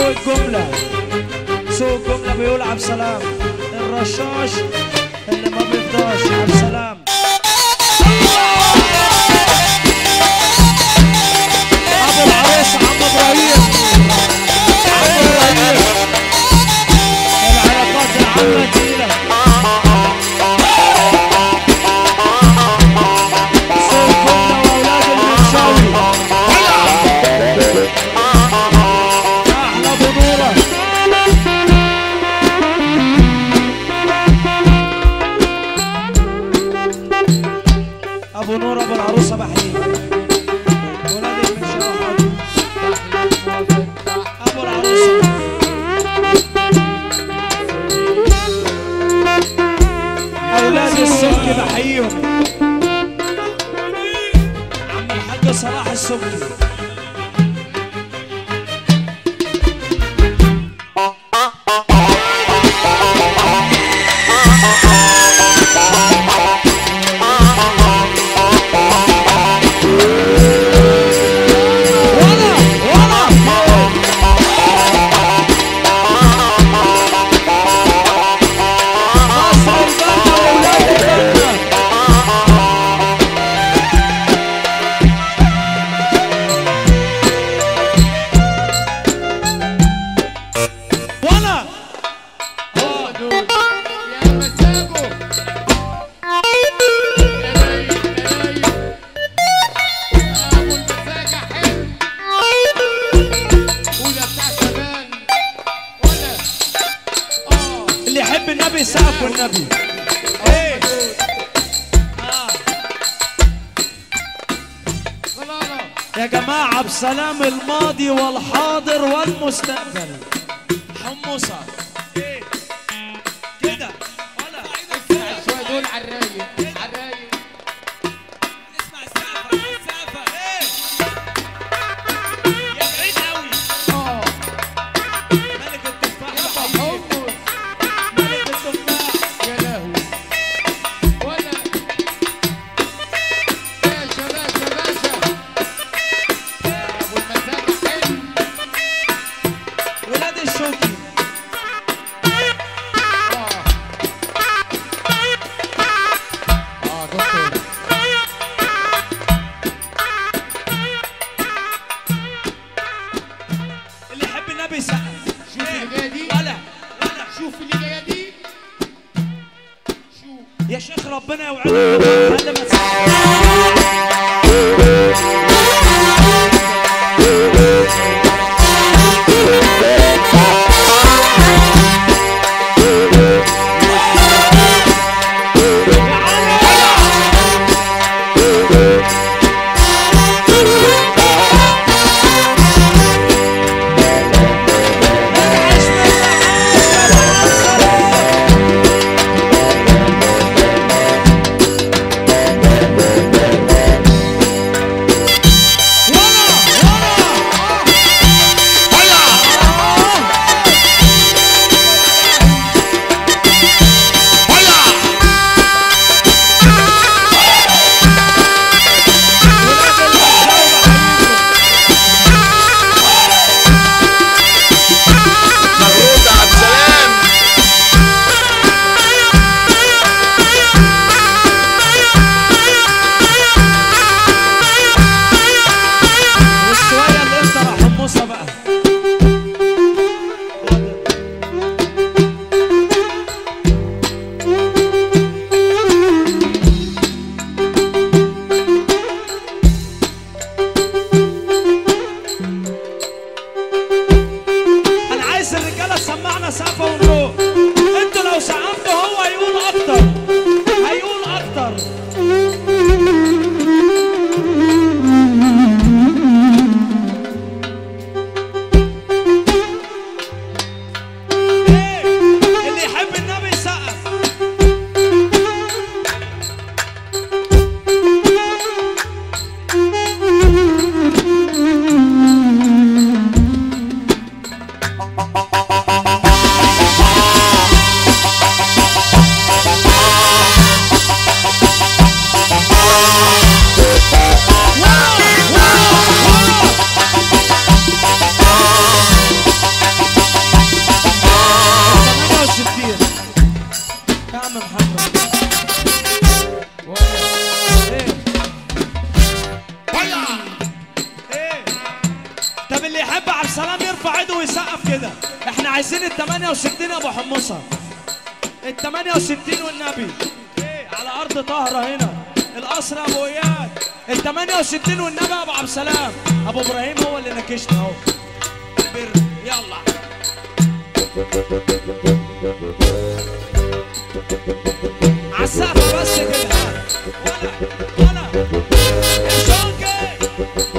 سوق الجملة سوق الجملة بيقول عبد السلام الرشاش اللي ما بيفضاش عبد السلام ابو العريس عم ابراهيم عم ابراهيم العلاقات العامة تقيلة سوق الجملة واولاد المنشاوي احلى بنورة ابو نور ابو العروسه بحيي ولاد المنشاوي حاضر. ابو العروسه اولاد السبكي بحييهم عم الحاج صلاح السبكي ولا ولا مصر البلد واولاد البلد ولا يا مسابو يا رايق يا رايق ابو المساجة حلو وده بتاع زمان ولا اه اللي يحب النبي يسقف والنبي ايه غلالة يا جماعة بسلام الماضي والحاضر والمستقبل حمصة ايه كده ولا اسمع شوية دول على الرايق على الرايق اسمع السقفة السقفة ايه يا بعيد قوي اه ملك التفاح يابا بحييك. حمص ملك التفاح يا لهوي ولا باشا باشا باشا ابو المساجة حلو ولاد الشوكي اه اه دكتور اللي يحب النبي يسقف شوف اللي جايه دي ولا ولا شوف اللي جايه دي شوف يا شيخ ربنا يوعدك قبل ما تسقف مبروك يا عبد السلام والشوية اللي انت راح حمصها بقى انا عايز الرجاله تسمعنا سقفه ونروح انتوا لو سقفتوا هو هيقول اكتر هيقول اكتر ايه اللي يحب النبي يسقف يا عايزين ال 68 يا ابو حمصه ال 68 والنبي ايه على ارض طهره هنا القصر يا ابو اياد ال 68 والنبي يا ابو عبد السلام ابو ابراهيم هو اللي نكشنا اهو البر يلا عالسقف بس كده ها. ولا ولا يا شوقي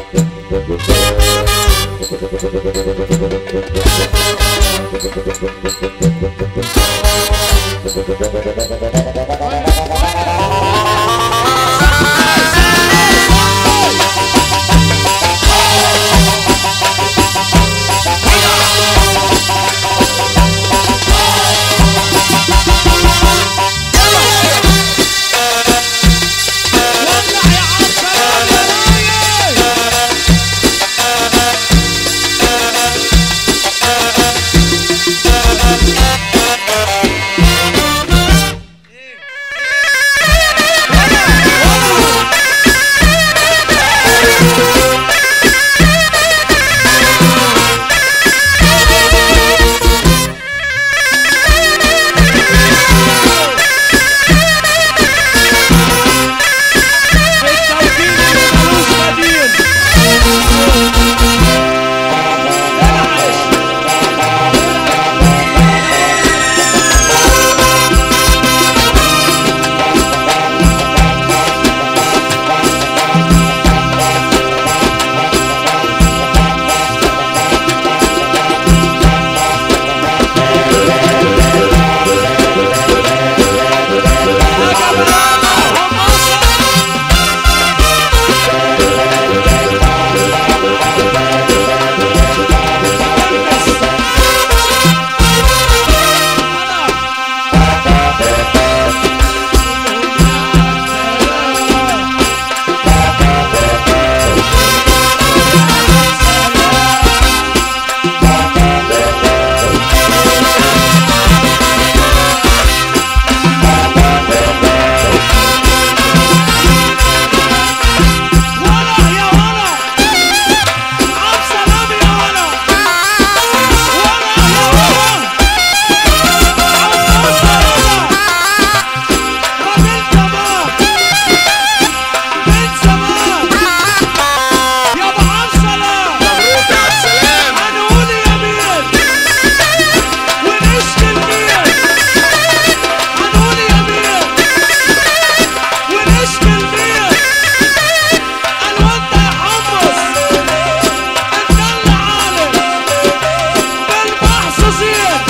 ولع يا عم سلام يا رايق التوكيل ملوش بديل العش يا جماعة حمصة ولا يا ولا عبد سلام يا ولا ولا يا ولا عبد سلام راجل تمام بنت زمان يا ابو عبد سلام مبروك يا عبد السلام هنقول يمين ونشكي المين هنقول يمين ونشكي المين قال وانت يا حمص انت اللي عالم بالمحظوظين